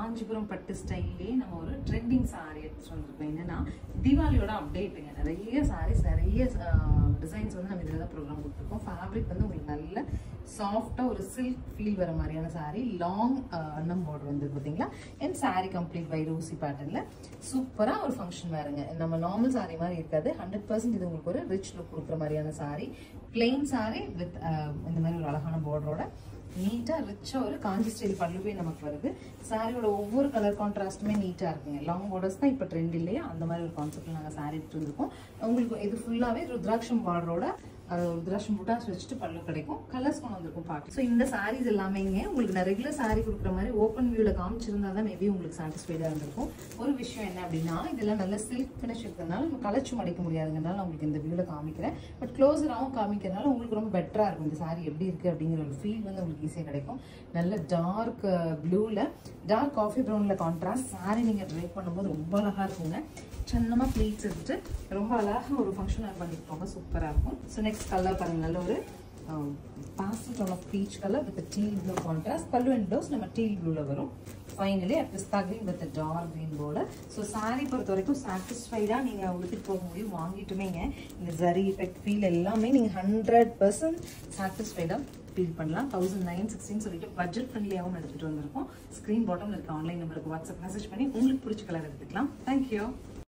காஞ்சிபுரம் பட்டு ஸ்டைல்லே நம்ம ஒரு ட்ரெண்டிங் சாரி எடுத்துட்டு வந்திருக்கோம் என்னன்னா தீபாவளியோட அப்டேட்டுங்க நிறைய சாரீஸ் நிறைய டிசைன்ஸ் வந்து நம்ம இதில் தான் ப்ரோக்ராம் கொடுத்துருக்கோம் ஃபேப்ரிக் வந்து உங்களுக்கு நல்ல சாஃப்டாக ஒரு சில்க் ஃபீல் வர மாதிரியான சாரி லாங் அன்னம் பார்டர் வந்து பார்த்தீங்களா அண்ட் சாரி கம்ப்ளீட் பை ரூசி பேட்டர்னில் சூப்பராக ஒரு ஃபங்க்ஷன் வேறுங்க நம்ம நார்மல் சாரி மாதிரி இருக்காது ஹண்ட்ரட் பர்சன்ட் இது உங்களுக்கு ஒரு ரிச் லுக் கொடுக்குற மாதிரியான சாரி பிளெயின் சாரி வித் இந்த மாதிரி ஒரு அழகான பார்டரோட நீட்டாக ரிச்சாக ஒரு காஞ்சி ஸ்டைல் பல்லுவே நமக்கு வருது சாரியோட ஒவ்வொரு கலர் கான்ட்ராஸ்ட்டுமே நீட்டாக இருக்குங்க லாங் பார்டர்ஸ் தான் இப்போ ட்ரெண்ட் இல்லையா அந்த மாதிரி ஒரு கான்செப்டில் நாங்கள் சாரி எடுத்து வந்திருக்கோம் உங்களுக்கு இது ஃபுல்லாகவே ருத்ராட்சம் பார்டரோட ருத்ராட்சம் புட்டாஸ் வச்சுட்டு பல்லு கிடைக்கும் கலர்ஸ் கொண்டு வந்திருக்கும் பார்க்க ஸோ இந்த சாரீஸ் எல்லாமேங்க உங்களுக்கு நான் ரெகுலர் சாரி கொடுக்குற மாதிரி ஓப்பன் வியூவில் காமிச்சிருந்தா தான் மேபி உங்களுக்கு சாட்டிஸ்ஃபைடாக இருந்திருக்கும் ஒரு விஷயம் என்ன அப்படின்னா இதெல்லாம் நல்ல சில்க் ஃபினிஷ் இருக்கிறதுனால நம்ம களைச்சு மடிக்க முடியாதுங்கிறனால நான் உங்களுக்கு இந்த வியூவில் காமிக்கிறேன் பட் க்ளோஸராகவும் காமிக்கிறதுனால உங்களுக்கு ரொம்ப பெட்டராக இருக்கும் இந்த சாரி எப்படி இருக்குது அப்படிங்கிற ஒரு ஃபீல் வந்து உங்களுக்கு ஈஸியாக கிடைக்கும் நல்ல டார்க் ப்ளூவில் டார்க் காஃபி ப்ரௌனில் கான்ட்ராஸ்ட் சாரி நீங்கள் ட்ரை பண்ணும்போது ரொம்ப அழகாக இருக்குங்க சின்னமாக ப்ளீட்ஸ் எடுத்துட்டு ரொம்ப அழகாக ஒரு ஃபங்க்ஷன் பண்ணிட்டு போக சூப்பராக இருக்கும் ஸோ நெக்ஸ்ட் கலர் பாருங்க நல்ல ஒரு pastel tone of peach colour with teal blue contrast pallu and blouse நம்ம டீல் ப்ளூவில் வரும் finally pista green with dark green போல ஸோ சாரீ பொறுத்த வரைக்கும் சாட்டிஸ்ஃபைடாக நீங்கள் உடுத்திட்டு போக முடியும் வாங்கிட்டுமேங்க இந்த ஜரி எஃபெக்ட் ஃபீல் எல்லாமே நீங்கள் ஹண்ட்ரட் பர்சன்ட் சாட்டிஸ்ஃபைடாக ஃபீல் பண்ணலாம் தௌசண்ட் நைன் சிக்ஸ்டின்னு சொல்லிட்டு பட்ஜெட் ஃப்ரெண்ட்லியாகவும் எடுத்துகிட்டு வந்திருக்கோம் ஸ்க்ரீன் பாட்டமில் இருக்க ஆன்லைன் நம்பருக்கு வாட்ஸ்அப் மெசேஜ் பண்ணி உங்களுக்கு பிடிச்ச கலர் எடுத்துக்கலாம் தேங்க்யூ